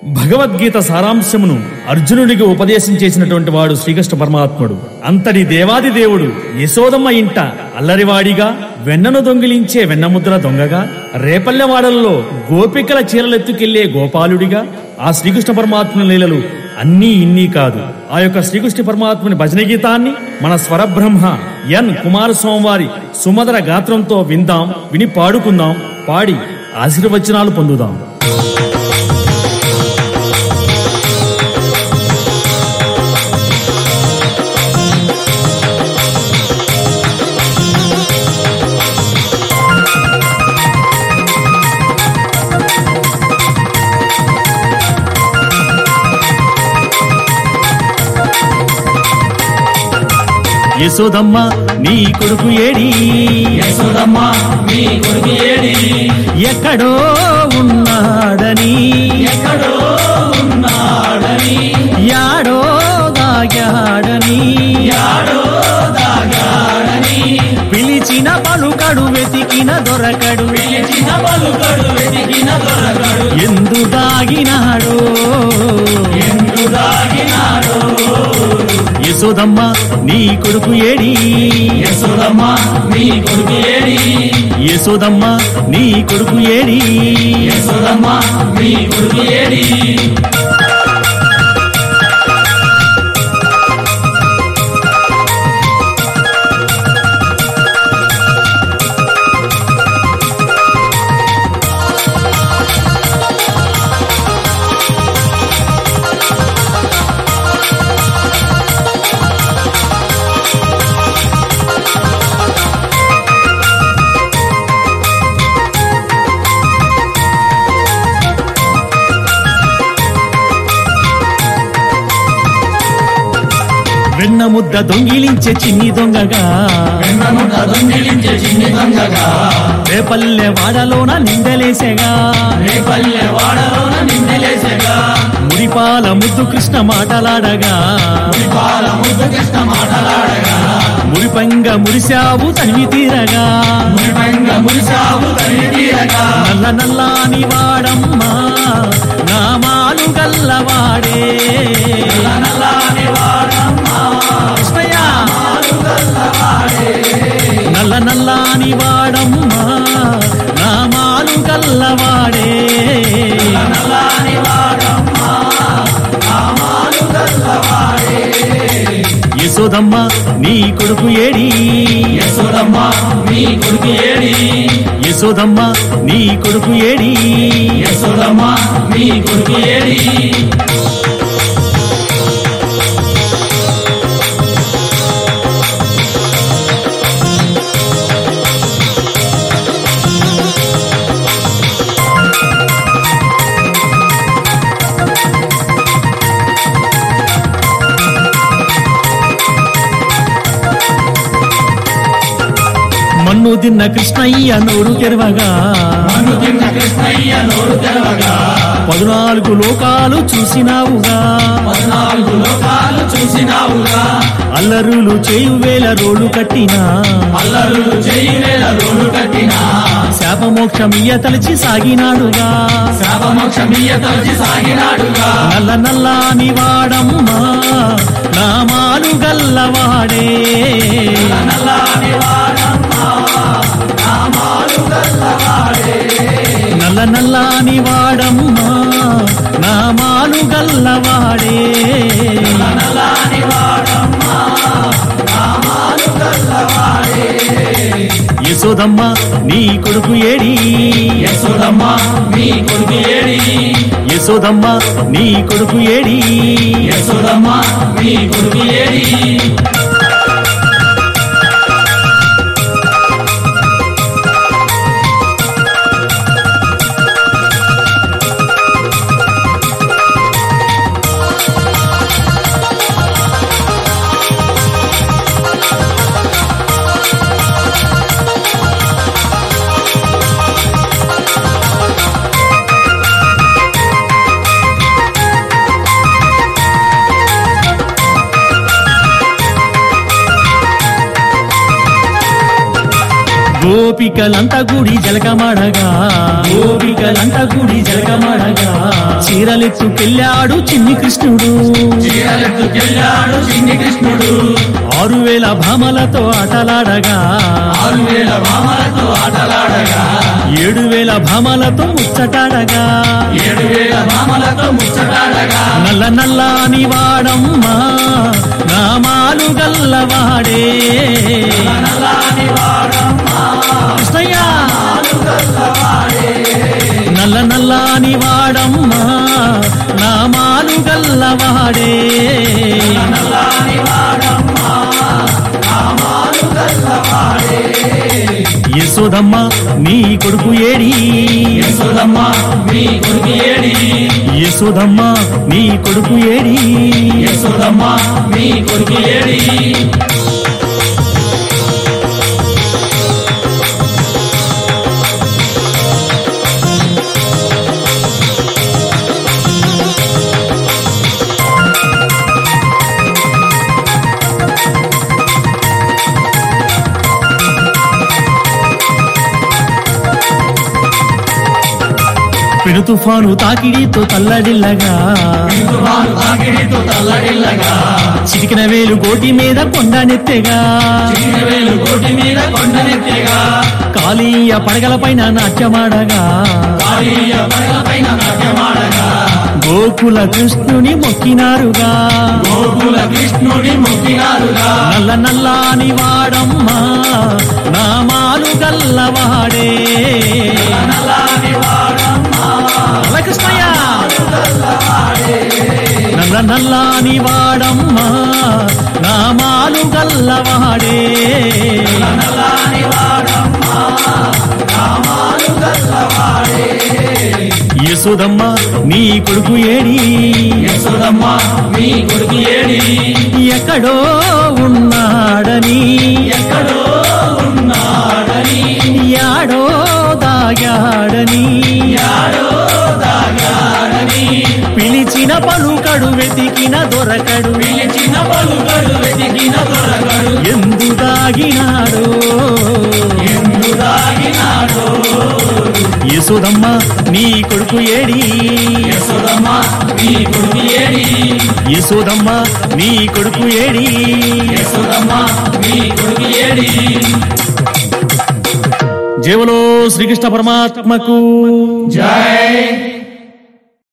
భగవద్గీత సారాంశమును అర్జునుడికి ఉపదేశం చేసినటువంటి వాడు శ్రీకృష్ణ పరమాత్ముడు అంతటి దేవాది దేవుడు యశోదమ్మ ఇంట అల్లరివాడిగా వెన్నను దొంగిలించే వెన్నముద్ర దొంగగా రేపల్లెవాడల్లో గోపికల చీరలెత్తుకెళ్లే గోపాలుడిగా ఆ శ్రీకృష్ణ పరమాత్ముని లీలలు అన్నీ ఇన్నీ కాదు ఆ యొక్క శ్రీకృష్ణ పరమాత్ముని భజన గీతాన్ని మన స్వరబ్రహ్మ ఎన్ కుమారస్వామి వారి సుమధుర గాత్రంతో విందాం విని పాడుకుందాం పాడి ఆశీర్వచనాలు పొందుదాం యశోదమ్మ నీ కొడుకు ఏడి యశోదమ్మ మీ కొడుకు ఏడి ఎక్కడో ఉన్నాడని ఎక్కడో ఉన్నాడని యాడో దాగాడని యాడో దాగాడని పిలిచిన పలుకడు వెతికిన దొరకడు పిలిచిన పలుకడు వెతికిన దొరకడు ఎందు దాగినాడో ఎందు దాగినాడో యశోదమ్మ నీ కొడుకు ఏడి యశోదమ్మ మీ కొడుకు ఏడి యశోదమ్మ నీ కొడుకు ఏడి యశోదమ్మ మీ కొడుకు ఏడి వెన్న ముద్ద దొంగిలించే చిన్ని దొంగగా వెన్నముద్ద దొంగిలించే చిన్ని దొంగగా రేపల్లె వాడలోన నిందలేసేగా రేపల్లె వాడలోన నిందలేసగా మురిపాల ముద్దు కృష్ణ మాటలాడగా పాల ముద్దు కృష్ణ మాటలాడగా మురిపంగ మురిశావు తనివి తీరగా మురిపంగ మురిసావు తల్లి తీరగా నల్ల నల్లాని వాడమ్మా నామాలు గల్లవాడే నల్లని వాడమ్మా కృష్ణయ్య నల్ల నల్లాని వాడమ్మా నామాలు గల్లవాడే నల్లని వాడమ్మా నామాలు గల్లవాడే యశోదమ్మ నీ కొడుకు ఏడి యశోదమ్మ మీ కొడుకు ఏడి యశోదమ్మ నీ కొడుకు ఏడి యశోదమ్మ మీ కొడుకు ఏడి మన్ను తిన్న కృష్ణయ్య నోరు తెరవగా మన్ను తిన్న కృష్ణయ్య నోరు తెరవగా పద్నాలుగు లోకాలు చూసినావుగా పద్నాలుగు లోకాలు చూసినావుగా అల్లరులు చేయు వేల రోలు కట్టినా అల్లరులు చేయి వేల రోడ్డు కట్టినా శాపమోక్షమియ్య తలచి సాగినాడుగా శాపమోక్షమీయ తలచి సాగినాడుగా నల్ల నల్లాని వాడమ్మా నామాలు గల్లవాడే నల్లని వాడమ్మా నామాలు గల్లవాడే నల్ల నల్లాని వాడమ్మా నామాలు గల్లవాడే నల్లని వాడమ్మా నామాలు గల్లవాడే యశోదమ్మ నీ కొడుకు ఏడి యశోదమ్మ మీ కొడుకు ఏడి యశోదమ్మ నీ కొడుకు ఏడి యశోదమ్మ మీ కొడుకు ఏడి గోపికలంతా గుడి జలకమడగా గోపికలంతా గుడి జలకమడగా చీరలెత్తుకెళ్ళాడు చిన్ని కృష్ణుడు చీరలెత్తుకెళ్ళాడు చిన్ని కృష్ణుడు ఆరు వేల భామలతో ఆటలాడగా ఆరు వేల భామలతో ఆటలాడగా ఏడు వేల భామలతో ముచ్చటాడగా ఏడు వేల భామలతో ముచ్చటాడగా నల్ల నల్లాని వాడమ్మా నామాలు గల్లవాడే నల్లాని వాడమ్మా కృష్ణయ్య నల్ల నల్లాని వాడమ్మా నామాలు గల్లవాడే నల్లాని వాడమ్మా నామాలు గల్లవాడే యశోదమ్మ నీ కొడుకు ఏడి యశోదమ్మ మీ కొడుకు ఏడి యశోదమ్మ నీ కొడుకు ఏడి యశోదమ్మ మీ కొడుకు ఏడి పెను తుఫాను తాకిడితో తల్లడిల్లగా తుఫాను తాకిడితో తల్లడిల్లగా చిటికిన వేలు గోటి మీద కొండనెత్తెగా చిన్న వేలు కోటి మీద కొండనెత్తేగా కాళీయ పడగల పైన నాట్యమాడగా కాళీయ పడగల పైన నాట్యమాడగా గోకుల కృష్ణుని మొక్కినారుగా గోకుల కృష్ణుడి మొక్కినారుగా నల్ల నల్లాని వాడమ్మా నామాలు గల్లవాడే నల్లాని వాడమ్మా నల్ల కృష్ణయ్య నల్ల నల్లాని వాడమ్మా నామాలు గల్లవాడే నల్లాని వాడమ్మా నామాలు గల్లవాడే యశోదమ్మ నీ కొడుకు ఏడి యశోదమ్మ మీ కొడుకు ఏడి ఎక్కడో ఉన్నాడని ఎక్కడో ఉన్నాడని యాడో దాగాడని యాడో దాగాడని పిలిచిన పలుకడు వెతికిన దొరకడు పిలిచిన పలుకడు వెతికిన దొరకడు ఎందు దాగినాడో ఎందు దాగినాడో యశోదమ్మ నీ కొడుకు ఏడి యశోదమ్మ మీ కొడుకు ఏడి యశోదమ్మ నీ కొడుకు ఏడి యశోదమ్మ మీ కొడుకు ఏడి జేవలో శ్రీకృష్ణ పరమాత్మకు జై